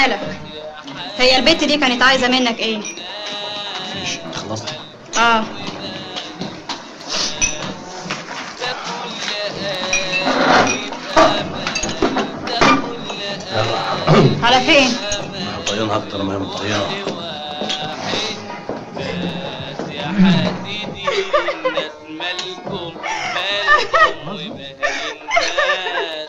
افهمها لك هي البت دي كانت عايزه منك ايه مفيش انت خلصت اه على فين طيانها اكتر ما هي مطينه يا حاسدين الناس مالكم مالكم ومال الناس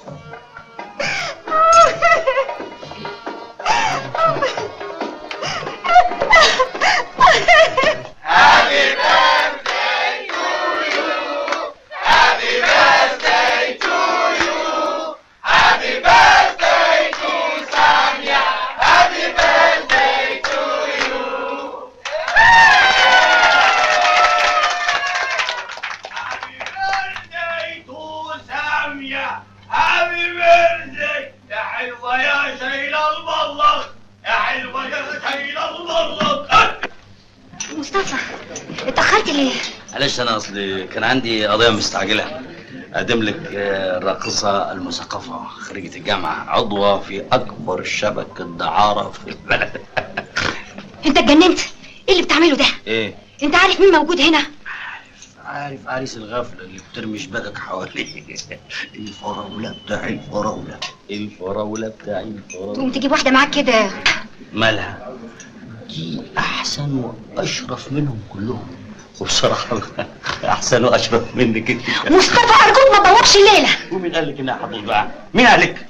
birthday to سامية هابي بيرثداي يا حلوة يا شايلة المبلغ يا حلوة يا شايلة المبلغ مصطفى اتأخرت ليه؟ معلش انا اصلي كان عندي قضيه مستعجله اقدم لك آه، الراقصه المثقفه خريجه الجامعه عضوه في اكبر شبكه دعاره في البلد انت اتجننت؟ ايه اللي بتعمله ده؟ ايه انت عارف مين موجود هنا؟ عارف عريس الغفله اللي بترمي شبكك حواليه الفراوله بتاع الفراوله الفراوله بتاع الفراوله تقوم تجيب واحدة معاك كده مالها دي احسن واشرف منهم كلهم وبصراحه احسن واشرف منك انت مصطفى ارجوك ما تدورش الليلة ومين قال لك انها هتضيع مين قال لك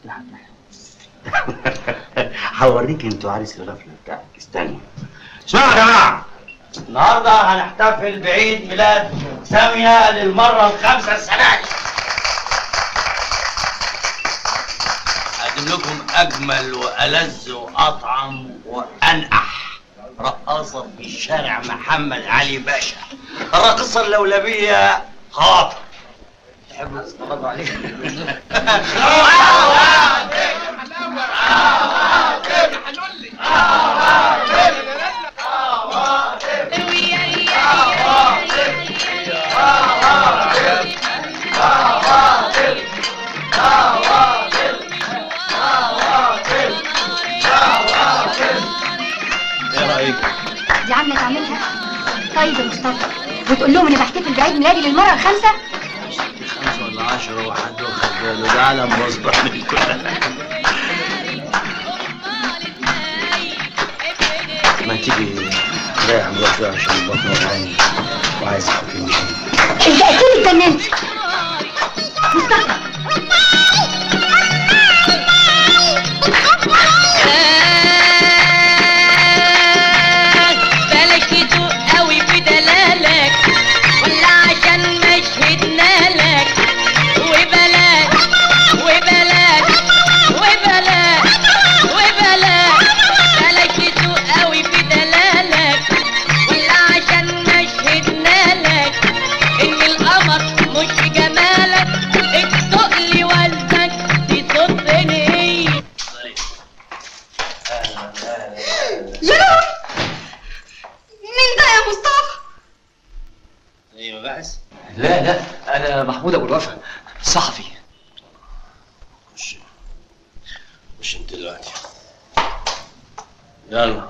هوريك انتوا عريس الغفله بتاعك استنى اسمعوا يا جماعه النهارده هنحتفل بعيد ميلاد ساميه للمره الخامسه السنه دي هقدم لكم اجمل والذ واطعم وانقح رقاصه في شارع محمد علي باشا الراقصه اللولبيه خاطر تحبوا تتفرجوا عليها ايه رايك؟ دي عاملة تعملها طيب يا مصطفى وتقول لهم اني بحتفل بعيد ميلادي للمرة الخامسة خمسة ولا عشرة وحد واخد باله ده عالم مصبح من كلها ما تيجي رايح نروح شوية عشان البطن وجعاني وعايز حكيم انت اكيد اتجننت مصطفى بلاش تدوق قوي في دلالك ولا عشان مشهدنا لك وبلاش وبلاش وبلاش وبلاش بلاش تدوق قوي في دلالك ولا عشان مشهدنا لك ان القمر مش جمالك التقل وزنك تصدني جنون مين ده يا مصطفى ايه مباحث؟ لا لا انا محمود ابو الوفا صحفي خش خش انت دلوقتي يلا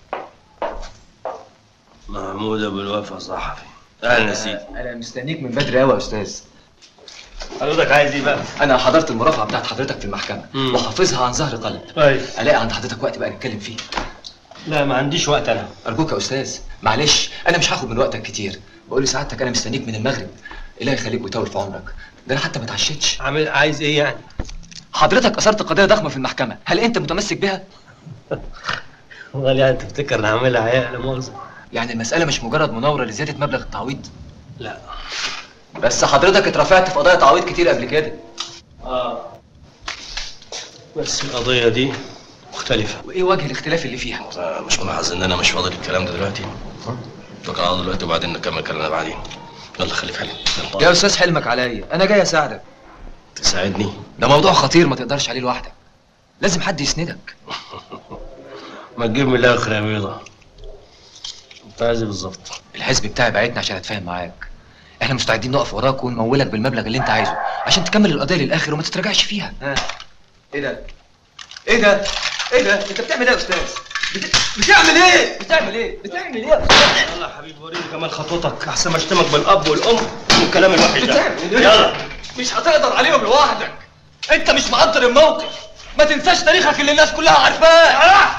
محمود ابو الوفا صحفي اهلا يا سيدي انا مستنيك من بدري قوي يا استاذ حضرتك عايز ايه بقى؟ انا حضرت المرافعه بتاعت حضرتك في المحكمه مم. وحافظها عن ظهر قلب كويس الاقي عند حضرتك وقت بقى نتكلم فيه لا ما عنديش وقت انا ارجوك يا استاذ معلش انا مش هاخد من وقتك كتير بقول لسعادتك انا مستنيك من المغرب الله يخليك ويطول في عمرك ده انا حتى ما اتعشيتش عامل عايز ايه يعني؟ حضرتك اثرت قضيه ضخمه في المحكمه هل انت متمسك بها امال يعني تفتكر انا هعملها عيال لا مؤاخذه يعني المساله مش مجرد مناوره لزياده مبلغ التعويض لا بس حضرتك اترفعت في قضايا تعويض كتير قبل كده اه بس القضيه دي مختلفه وايه وجه الاختلاف اللي فيها آه، مش ملاحظ ان انا مش فاضي الكلام ده دلوقتي توقع دلوقتي وبعدين نكمل كلامنا بعدين يلا خلي في حالك يلا. يا استاذ حلمك عليا انا جاي اساعدك تساعدني ده موضوع خطير ما تقدرش عليه لوحدك لازم حد يسندك ما تجيب من الاخر يا بيضه انت عايز ايه بالظبط الحزب بتاعي بعتنا عشان اتفاهم معاك احنا مستعدين نقف وراك ونمولك بالمبلغ اللي انت عايزه عشان تكمل القضيه للاخر وما تتراجعش فيها ايه ده ايه ده ايه ده انت بتعمل ايه يا استاذ بت... بتعمل ايه بتعمل ايه بتعمل ايه يا استاذ يلا يا حبيبي وريني كمان خطوتك احسن ما اشتمك بالاب والام والكلام الوحش ده بتعمل ايه يلا مش هتقدر عليهم لوحدك انت مش مقدر الموقف ما تنساش تاريخك اللي الناس كلها عارفاه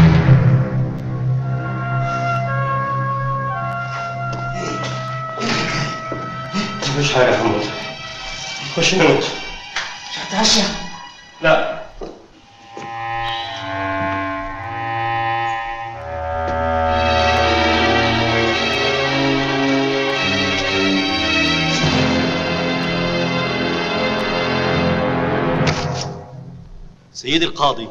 مفيش حاجه يا حمود خش نموت مش هتعشى لا سيدي القاضي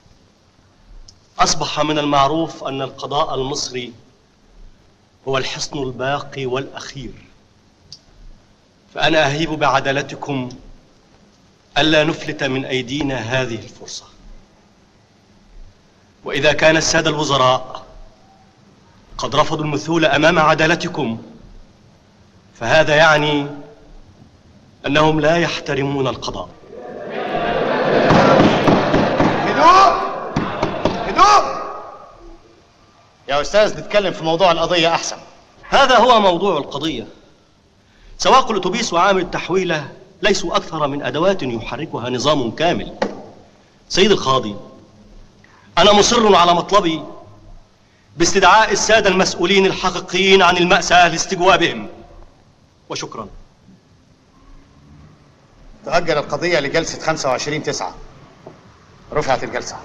أصبح من المعروف أن القضاء المصري هو الحصن الباقي والأخير فأنا أهيب بعدالتكم ألا نفلت من أيدينا هذه الفرصة وإذا كان السادة الوزراء قد رفضوا المثول أمام عدالتكم فهذا يعني أنهم لا يحترمون القضاء هدوء هدوء يا استاذ نتكلم في موضوع القضيه احسن هذا هو موضوع القضية سواق الأتوبيس وعامل التحويلة ليسوا أكثر من أدوات يحركها نظام كامل سيد القاضي أنا مصر على مطلبي باستدعاء السادة المسؤولين الحقيقيين عن المأساة لاستجوابهم وشكرا تأجل القضية لجلسة 25 9 رفعت الجلسة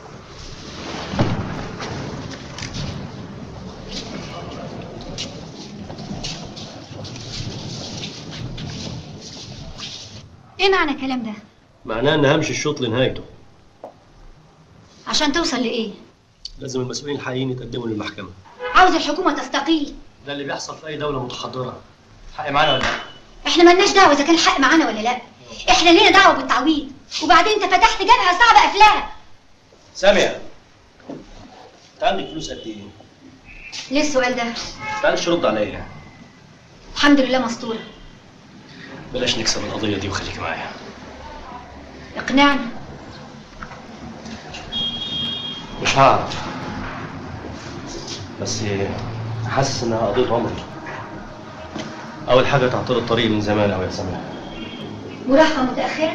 ايه معنى الكلام ده معناه أن همشي الشوط لنهايته عشان توصل لايه لازم المسؤولين الحقيقيين يتقدموا للمحكمة عاوز الحكومه تستقيل ده اللي بيحصل في أي دولة متحضرة حق معانا ولا لا؟ احنا ملناش دعوه اذا كان الحق معانا ولا لا احنا لينا دعوه بالتعويض وبعدين انت فتحت جبهه صعبه قفلها سامية أنت عندك فلوس قد إيه؟ ليه السؤال ده تعالش رد عليا الحمد لله مستوره بلاش نكسب القضية دي وخليك معايا اقنعني مش هعرف بس حاسس انها قضية عمري اول حاجة تعطيل الطريق من زمان اوي يا سامية مراهقه متاخره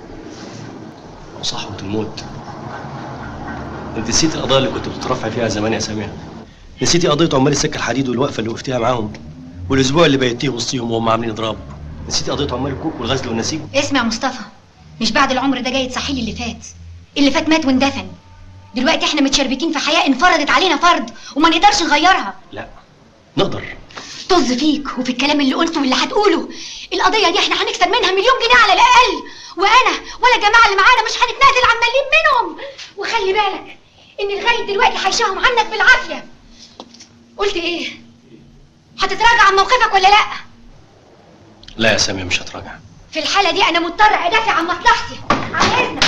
وصحوة الموت انت نسيت القضايا اللي كنت بتترفع فيها زمان يا سامية نسيتي قضية عمال السكة الحديد والوقفة اللي وقفتيها معاهم والاسبوع اللي بيتيه وسطيهم وهم عاملين اضراب نسيتي قضية عمال الكوك والغزل والنسيج اسمع يا مصطفى مش بعد العمر ده جاي تصحي لي اللي فات اللي فات مات واندفن دلوقتي احنا متشربكين في حياه انفرضت علينا فرض وما نقدرش نغيرها لا نقدر طز فيك وفي الكلام اللي قلته واللي هتقوله القضيه دي احنا هنكسب منها مليون جنيه على الاقل وانا ولا الجماعه اللي معانا مش هنتنازل عن مليم منهم وخلي بالك ان لغايه دلوقتي هيشاهم عنك بالعافيه قلت ايه هتتراجع عن موقفك ولا لا لا يا سامية مش هتراجع في الحاله دي انا مضطر ادافع عن مصلحتي عن اذنك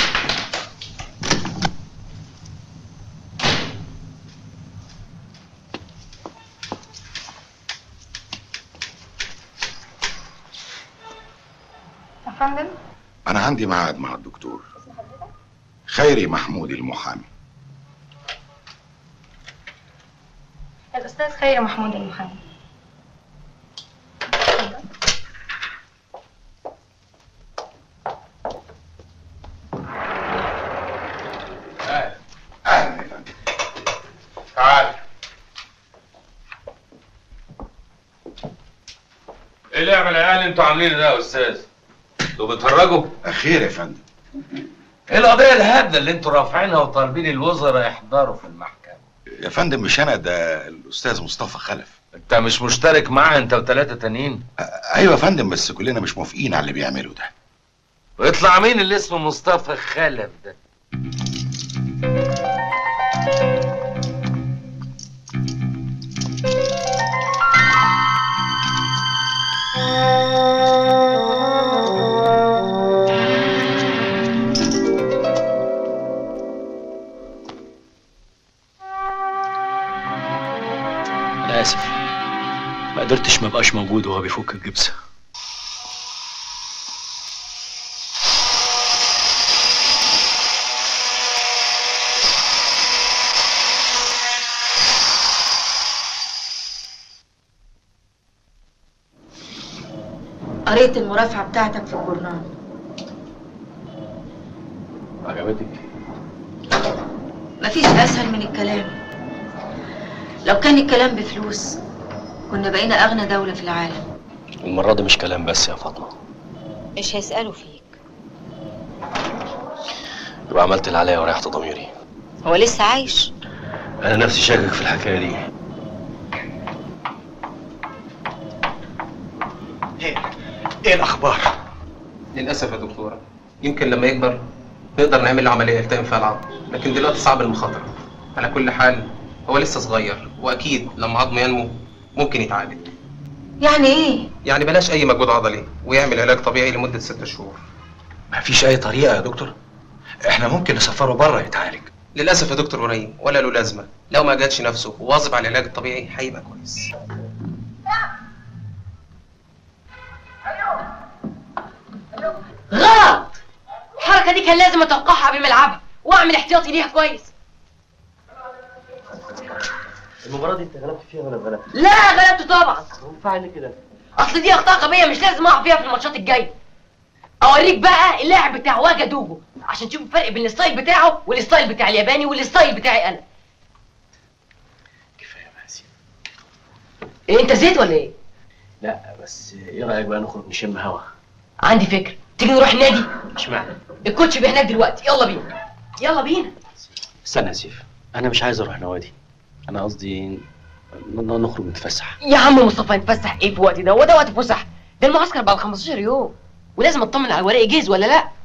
يا فندم أنا عندي ميعاد مع الدكتور خيري محمود المحامي الاستاذ خيري محمود المحامي أهلا أهلا يا فندم تعال ايه لعب العيال انتوا عاملينه ده يا استاذ؟ انتوا بتهرجوا؟ خير يا فندم ايه القضيه الهبله اللي انتوا رافعينها وطالبين الوزراء يحضروا في المحكمه؟ يا فندم مش أنا ده الأستاذ مصطفى خلف انت مش مشترك معاه انت وثلاثه تانيين؟ أيوة يا فندم بس كلنا مش موافقين على اللي بيعمله ده ويطلع مين اللي اسمه مصطفى خلف ده؟ انا اسف ما قدرتش ما بقاش موجود وهو بيفك الجبس قريت المرافعة بتاعتك في الجورنال عجبتك مفيش أسهل من الكلام لو كان الكلام بفلوس كنا بقينا أغنى دولة في العالم المرة دي مش كلام بس يا فاطمة مش هيسألوا فيك يبقى عملت اللي عليا وريحت ضميري هو لسه عايش أنا نفسي شاكك في الحكاية دي ايه الاخبار للاسف يا دكتوره يمكن لما يكبر نقدر نعمل له عمليه التئام فيها العظم لكن دلوقتي صعب المخاطره على كل حال هو لسه صغير واكيد لما عظمه ينمو ممكن يتعالج يعني ايه يعني بلاش اي مجهود عضلي ويعمل علاج طبيعي لمده ست شهور مفيش اي طريقه يا دكتور احنا ممكن نسفره بره يتعالج للاسف يا دكتور وريم ولا له لازمه لو ما جاتش نفسه وواظب على العلاج الطبيعي هيبقى كويس غلط الحركة دي كان لازم اتوقعها قبل ما العبها واعمل احتياطي ليها كويس المباراة دي أنت غلبت فيها ولا غلبت؟ لا غلبت طبعا فعلا كده اصل دي اخطاء غبية مش لازم اقع فيها في الماتشات الجاية اوريك بقى اللاعب بتاع واجا دوجو عشان تشوف الفرق بين الستايل بتاعه والستايل بتاع الياباني والستايل بتاعي انا كفاية بقى يا سيدي إيه انت زيت ولا ايه لا بس إيه رأيك بقى نخرج نشم هوا؟ عندي فكرة تيجي نروح النادي اشمعنى؟ الكوتش بيه هناك دلوقتي يلا بينا يلا بينا استنى يا سيف أنا مش عايز أروح نوادي أنا قصدي ن- ن- نخرج نتفسح يا عم مصطفى نتفسح ايه في وقت ده هو ده وقت فسح ده المعسكر بقى 15 يوم ولازم اطمن على ورقي جاهز ولا لا